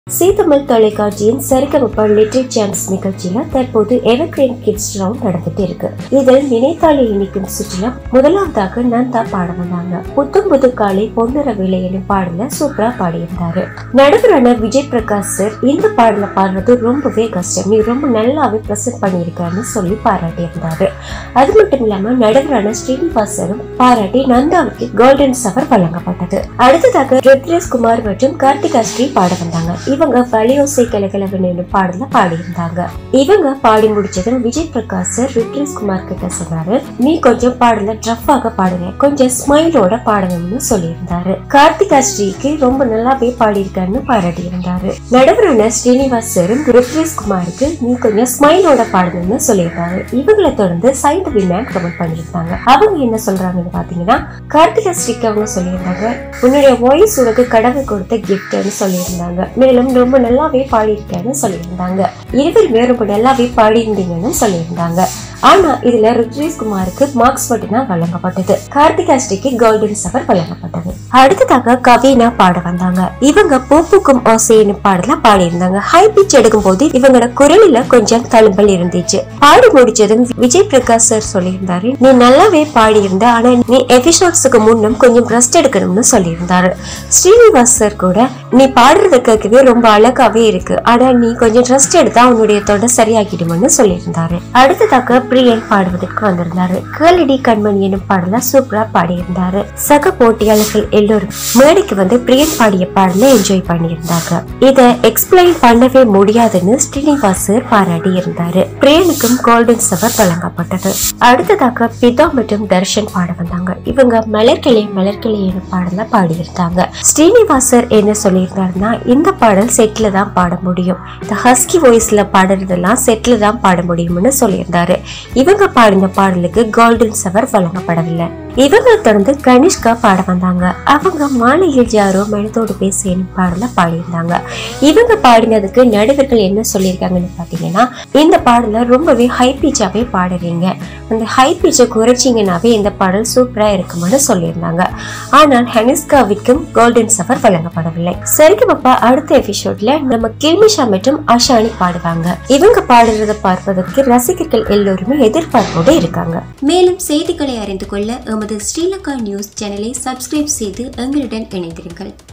சீதமிழ் தொலைக்காட்சியின் சரிகமப்ப little chance நிகழ்ச்சியில தற்போது எவர்கிரீன் கிட்ஸ் ரவுண்ட் நடந்துட்டு இருக்கு இதில் நினைத்தாலே இனிக்கும் சுற்றுலா முதலாவதாக நந்தா பாட வந்தாங்க புத்தம் புது காலை பொன்னிற விலையிலும் பாடல சூப்பரா பாடியிருந்தாரு நடுவரான விஜய் பிரகாஷ் சார் இந்த பாடல பாடுறது ரொம்பவே கஷ்டம் நீ ரொம்ப நல்லாவே பிரசன்ட் பண்ணியிருக்காருன்னு சொல்லி பாராட்டியிருந்தாரு அது மட்டும் இல்லாம நடுவரான ஸ்ரீனிவாஸ் சாரும் பாராட்டி நந்தாவுக்கு கோல்டன் சவர் வழங்கப்பட்டது அடுத்ததாக ருத்ரேஷ் குமார் மற்றும் கார்த்திகா ஸ்ரீ பாட வந்தாங்க இவங்க வலியோசை கலகலவன் என்னும் பாடல பாடியிருந்தாங்க இவங்க பாடி முடிச்சதும் விஜய் பிரகாஷ் சார் ருத்ரேஷ் குமார் கிட்ட சொன்னாரு நீ கொஞ்சம் பாடல ட்ரஃபாக பாடுங்க கொஞ்சம் ஸ்மைலோட பாடணும்னு சொல்லியிருந்தாரு கார்த்திகா ஸ்ரீக்கு ரொம்ப நல்லாவே பாடியிருக்காருன்னு பாராட்டி இருந்தாரு நடுவரான ஸ்ரீனிவாஸ் சாரும் ருத்ரேஷ் குமாருக்கு நீ கொஞ்சம் ஸ்மைலோட பாடணும்னு சொல்லியிருந்தாரு இவங்களை தொடர்ந்து சைந்தவி மேம் கமெண்ட் பண்ணியிருந்தாங்க அவங்க என்ன சொல்றாங்கன்னு பாத்தீங்கன்னா கார்த்திகா ஸ்ரீக்கு அவங்க சொல்லியிருந்தாங்க உன்னுடைய வாய்ஸ் உனக்கு கடவுள் கொடுத்த கிஃப்ட்னு சொல்லியிருந்தாங்க மேலும் ரொம்ப நல்லாவே பாடியிருக்கேன்னு சொல்லியிருந்தாங்க இருவருமே ரொம்ப நல்லாவே பாடியிருந்தீங்கன்னு சொல்லியிருந்தாங்க ஆனா இதுல ருத்ரேஷ் குமாருக்கு மார்க்ஸ் மட்டும் தான் வழங்கப்பட்டது கார்த்திகா ஸ்ரீக்கு கோல்டன் சவர் வழங்கப்பட்டது அடுத்ததாக கவினா பாட வந்தாங்க இவங்க பூப்புக்கும் ஓசைன்னு பாடல பாடியிருந்தாங்க ஹை பிச் எடுக்கும் போது இவங்களோட குரலில கொஞ்சம் தழும்பல் இருந்துச்சு பாடி முடிச்சதும் விஜய் பிரகாஷ் சார் சொல்லியிருந்தாரு நீ நல்லாவே பாடியிருந்த ஆனா நீ எபிசோட்ஸுக்கு முன்னும் கொஞ்சம் ரெஸ்ட் எடுக்கணும்னு சொல்லியிருந்தாரு ஸ்ரீனிவாஸ் சார் கூட நீ பாடுறத கேட்கவே ரொம்ப அழகாவே இருக்கு ஆனா நீ கொஞ்சம் ரெஸ்ட் எடுத்தா உன்னுடைய தொண்டை சரியாகிடும்னு சொல்லியிருந்தாரு அடுத்ததாக பிரியன் பாடுவதற்கு வந்திருந்தாரு கேளடி கண்மணி எனும் பாடல சூப்பரா பாடியிருந்தாரு சக போட்டியாளர்கள் எல்லோரும் மேடைக்கு வந்து பிரியன் பாடிய பாடல என்ஜாய் பண்ணியிருந்தாங்க இத எக்ஸ்பிளைன் பண்ணவே முடியாதுன்னு ஸ்ரீனிவாஸ் சார் பாராட்டி இருந்தாரு பிரியனுக்கும் கோல்டன் சவர் வழங்கப்பட்டது அடுத்ததாக பிதா மற்றும் தர்ஷன் பாட வந்தாங்க இவங்க மலர்கிளை மலர்கிளை எனும் பாடல பாடியிருந்தாங்க ஸ்ரீனிவாசர் என்ன சொல்லியிருந்தாருன்னா இந்த பாடல் செட்ல தான் பாட முடியும் இந்த ஹஸ்கி வாய்ஸ்ல பாடுறதெல்லாம் செட்ல தான் பாட முடியும்னு சொல்லியிருந்தாரு இவங்க பாடின பாடலுக்கு கோல்டன் சவர் வழங்கப்படவில்லை இவங்க தொடர்ந்து கனிஷ்கா பாட வந்தாங்க அவங்க மாலையில் யாரோ மனத்தோடு பேசியன்னு பாடல பாடியிருந்தாங்க இவங்க பாடினதுக்கு நடுவர்கள் என்ன சொல்லியிருக்காங்கன்னு பாத்தீங்கன்னா இந்த பாடல ரொம்பவே ஹை பிச்சாவே பாடுறீங்க அந்த ஹை பிச்சை குறைச்சிங்கனாவே இந்த பாடல் சூப்பரா இருக்கும்னு சொல்லியிருந்தாங்க ஆனால் ஹனிஸ்காவிற்கும் கோல்டன் சவர் வழங்கப்படவில்லை சரிக்கு பாப்பா அடுத்த எபிசோட்ல நம்ம கில்மிஷா மற்றும் ஆஷானி பாடுவாங்க இவங்க பாடுறத பார்ப்பதற்கு ரசிகர்கள் எல்லோருமே எதிர்பார்ப்போடு இருக்காங்க மேலும் செய்திகளை அறிந்து கொள்ள எமது ஸ்ரீலங்கா நியூஸ் சேனலை சப்ஸ்கிரைப் செய்து எங்களுடன் இணைந்திருங்கள்